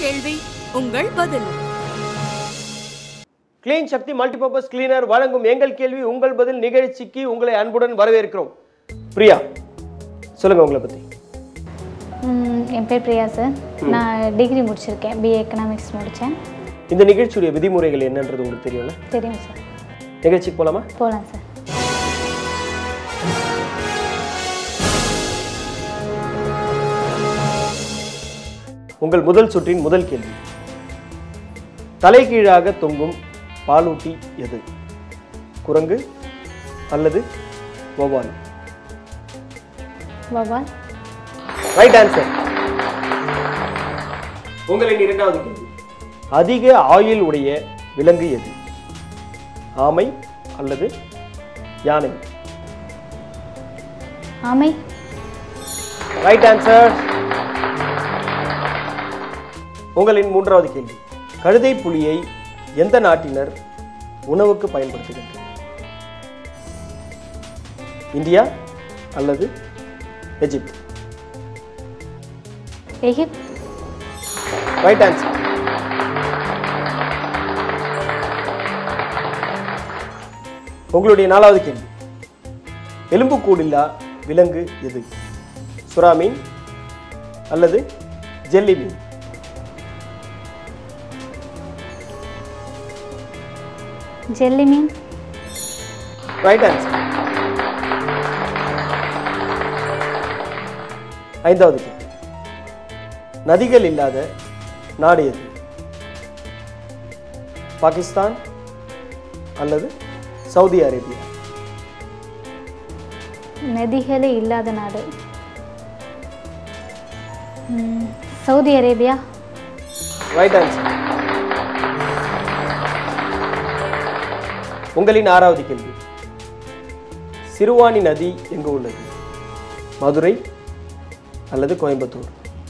கேள்வி உங்கள் பதில் கிளீன் சக்தி மல்டிபர்பஸ் கிளீனர் வழங்கும் எங்கள் கேள்வி உங்கள் பதில் நிகழ்ச்சிக்கு உங்களை அன்புடன் வரவேற்கிறோம் பிரியா சொல்லுங்க உங்களை பத்தி ம், என் பேர் பிரியா சார் நான் டிகிரி முடிச்சிருக்கேன் பிஏ எக்கனாமிக்ஸ் முடித்தேன் இந்த நிகழ்ச்சியுடைய விதிமுறைகள் என்னன்றது உங்களுக்கு தெரியும்ல தெரியும் சார் நிகழ்ச்சிக்கு போலாமா போகலாம் சார் உங்கள் முதல் சுற்றின் முதல் கேள்வி தலைகீழாக தொங்கும் பாலூட்டி எது குரங்கு அல்லது வௌவால் வவால் ரைட் ஆன்சர் உங்களின் இரண்டாவது கேள்வி அதிக ஆயுள் உடைய விலங்கு எது ஆமை அல்லது யானை ஆமை ரைட் ஆன்சர் உங்களின் மூன்றாவது கேள்வி கழுதை புலியை எந்த நாட்டினர் உணவுக்கு பயன்படுத்துகின்றனர் இந்தியா அல்லது எஜிப்த் எகிப்த் ரைட் ஆன்சர் உங்களுடைய நாலாவது கேள்வி எலும்புக்கூடில்லா விலங்கு எது சுறா மீன் அல்லது ஜெல்லி மீன் ஜெல்லி மீன் ரைட் ஆன்சர் ஐந்தாவது கேள்வி நதிகள் இல்லாத நாடு எது பாகிஸ்தான் அல்லது சவுதி அரேபியா நதிகளே இல்லாத நாடு ம், சவுதி அரேபியா ரைட் ஆன்சர் உங்களின் ஆறாவது கேள்வி சிறுவாணி நதி எங்கு உள்ளது மதுரை அல்லது கோயம்புத்தூர்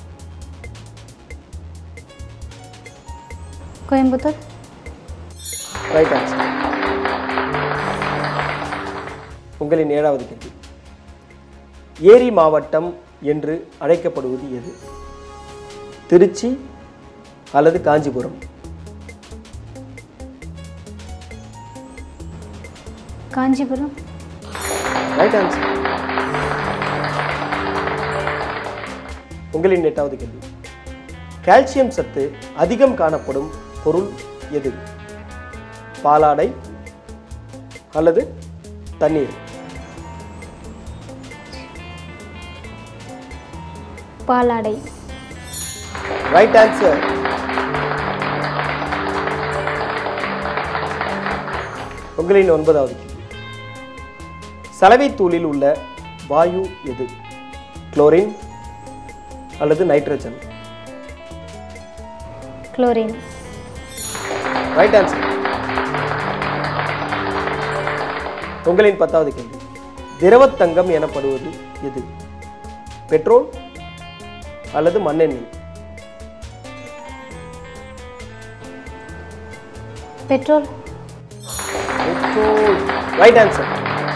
கோயம்புத்தூர் ரைட் ஆன்சர் உங்களின் ஏழாவது கேள்வி ஏரி மாவட்டம் என்று அழைக்கப்படுவது எது திருச்சி அல்லது காஞ்சிபுரம் காஞ்சிபுரம் ரைட் ஆன்சர் உங்களின் எட்டாவது கேள்வி கால்சியம் சத்து அதிகம் காணப்படும் பொருள் எது பாலாடை அல்லது தண்ணீர் பாலாடை ரைட் ஆன்சர் உங்களின் ஒன்பதாவது கேள்வி சலவைத் தூளில் உள்ள வாயு எது குளோரின் அல்லது நைட்ரஜன் குளோரின் ரைட் ஆன்சர் உங்களின் பத்தாவது கேள்வி திரவத்தங்கம் எனப்படுவது எது பெட்ரோல் அல்லது மண்ணெண்ணெய் பெட்ரோல் பெட்ரோல் ரைட் ஆன்சர்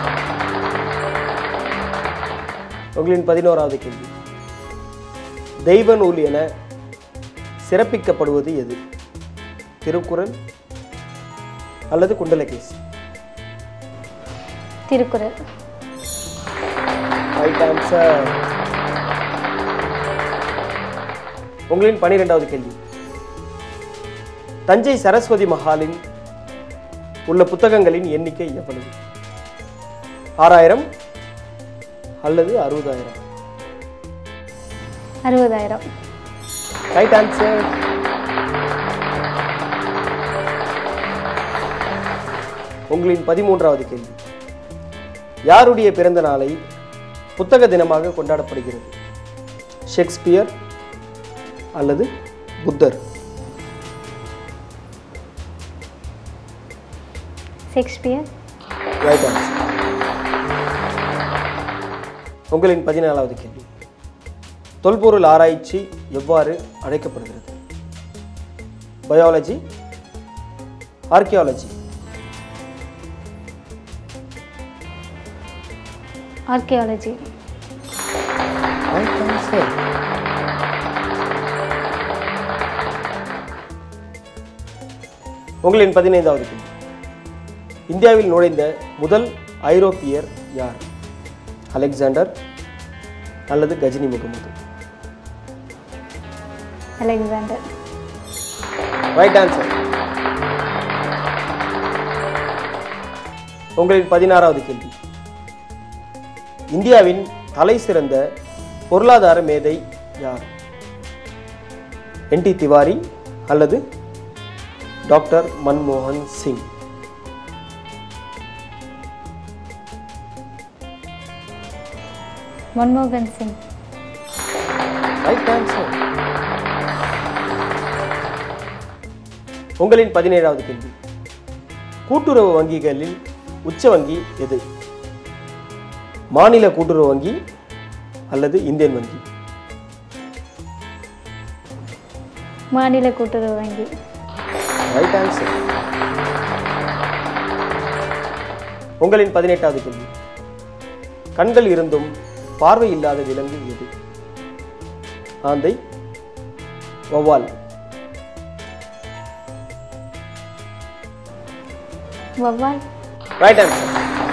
உங்களின் பதினோராவது கேள்வி தெய்வ நூல் என சிறப்பிக்கப்படுவது எது திருக்குறள் அல்லது குண்டலகேசி திருக்குறள் ரைட் ஆன்சர் உங்களின் பனிரெண்டாவது கேள்வி தஞ்சை சரஸ்வதி மஹாலின் உள்ள புத்தகங்களின் எண்ணிக்கை எவ்வளவு ஆறாயிரம் அல்லது அறுபதாயிரம் அறுபதாயிரம் ரைட் ஆன்சர் உங்களின் பதிமூன்றாவது கேள்வி யாருடைய பிறந்த நாளை புத்தக தினமாக கொண்டாடப்படுகிறது ஷேக்ஸ்பியர் அல்லது புத்தர் ஷேக்ஸ்பியர் ரைட் ஆன்சர் உங்களின் பதினாலாவது கேள்வி தொல்பொருள் ஆராய்ச்சி எவ்வாறு அழைக்கப்படுகிறது biology archaeology archaeology right answer உங்களின் பதினைந்தாவது கேள்வி இந்தியாவில் நுழைந்த முதல் ஐரோப்பியர் யார் அலெக்சாண்டர் அல்லது Ghazni Muhammad Alexander right answer உங்களின் பதினாறாவது கேள்வி இந்தியாவின் தலை சிறந்த பொருளாதார மேதை யார் என் டி திவாரி அல்லது டாக்டர் மன்மோகன் சிங் மன்மோகன் சிங் ரைட் ஆன்சர் உங்களின் பதினேழாவது கேள்வி கூட்டுறவு வங்கிகளில் உச்ச வங்கி எது மாநில கூட்டுறவு வங்கி அல்லது இந்தியன் வங்கி மாநில கூட்டுறவு வங்கி ரைட் ஆன்சர் உங்களின் பதினெட்டாவது கேள்வி கண்கள் இருந்தும் பார்வை இல்லாத விலங்கு எது ஆந்தை வௌவால் வவ்வால் ரைட் ஆன்சர்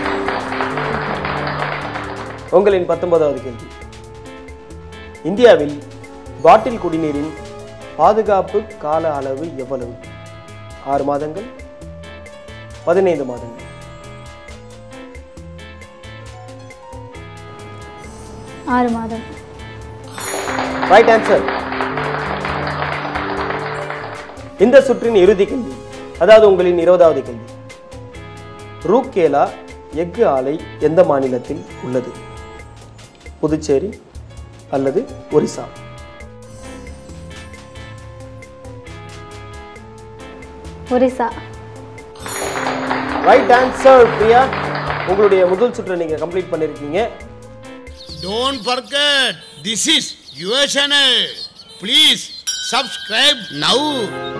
உங்களின் பத்தொன்பதாவது கேள்வி இந்தியாவில் பாட்டில் குடிநீரின் பாதுகாப்பு கால அளவு எவ்வளவு ஆறு மாதங்கள் பதினைந்து மாதங்கள் ஆறு மாதம் ரைட் ஆன்சர் இந்த சுற்றின் இறுதி கேள்வி அதாவது உங்களின் இருபதாவது கேள்வி ரூக்கேலா எஃகு ஆலை எந்த மாநிலத்தில் உள்ளது புதுச்சேரி அல்லது ஒரிசா ஒரிசா ரைட் ஆன்சர் பிரியா உங்களுடைய முதல் சுற்றை நீங்க கம்ப்ளீட் பண்ணிருக்கீங்க Don't forget, this is your channel. Please subscribe now.